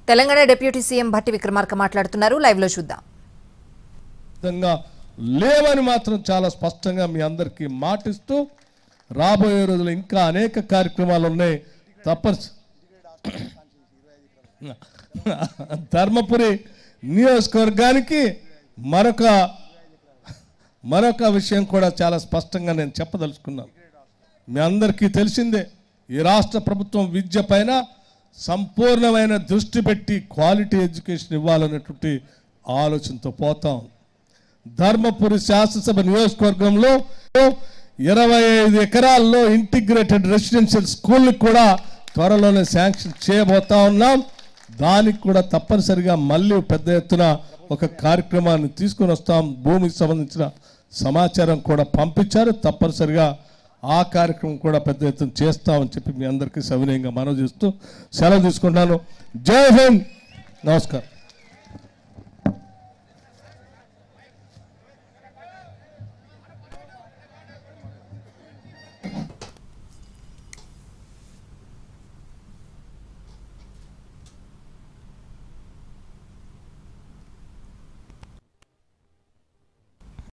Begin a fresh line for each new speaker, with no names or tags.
Telangana deputy CM Bhatti Vikramarka మాట్లాడుతున్నారు live లో చూద్దాం
విధంగా లేవని మాత్రం చాలా స్పష్టంగా మీ అందరికీ మాటిస్తూ రాబోయే రోజులు ఇంకా అనేక కార్యక్రమాలు ఉన్నాయి తప్పని ధర్మపురి నియోజకవర్గానికి మరొక మరొక విషయం కూడా చాలా స్పష్టంగా నేను చెప్పదలుచుకున్నాను మీ అందరికీ తెలిసిందే ఈ రాష్ట్ర ప్రభుత్వం విద్య పైన సంపూర్ణమైన దృష్టి పెట్టి క్వాలిటీ ఎడ్యుకేషన్ ఇవ్వాలనేటువంటి ఆలోచనతో పోతాం ధర్మపురి శాసనసభ నియోజకవర్గంలో ఇరవై ఐదు ఎకరాల్లో ఇంటిగ్రేటెడ్ రెసిడెన్షియల్ స్కూల్ని కూడా త్వరలోనే శాంక్షన్ చేయబోతా ఉన్నాం దానికి కూడా తప్పనిసరిగా మళ్ళీ పెద్ద ఎత్తున ఒక కార్యక్రమాన్ని తీసుకొని వస్తాం భూమికి సంబంధించిన సమాచారం కూడా పంపించారు తప్పనిసరిగా ఆ కార్యక్రమం కూడా పెద్ద ఎత్తున చేస్తామని చెప్పి మీ అందరికీ సవినయంగా మనవి చేస్తూ సెలవు తీసుకుంటాను జై హింద్ నమస్కారం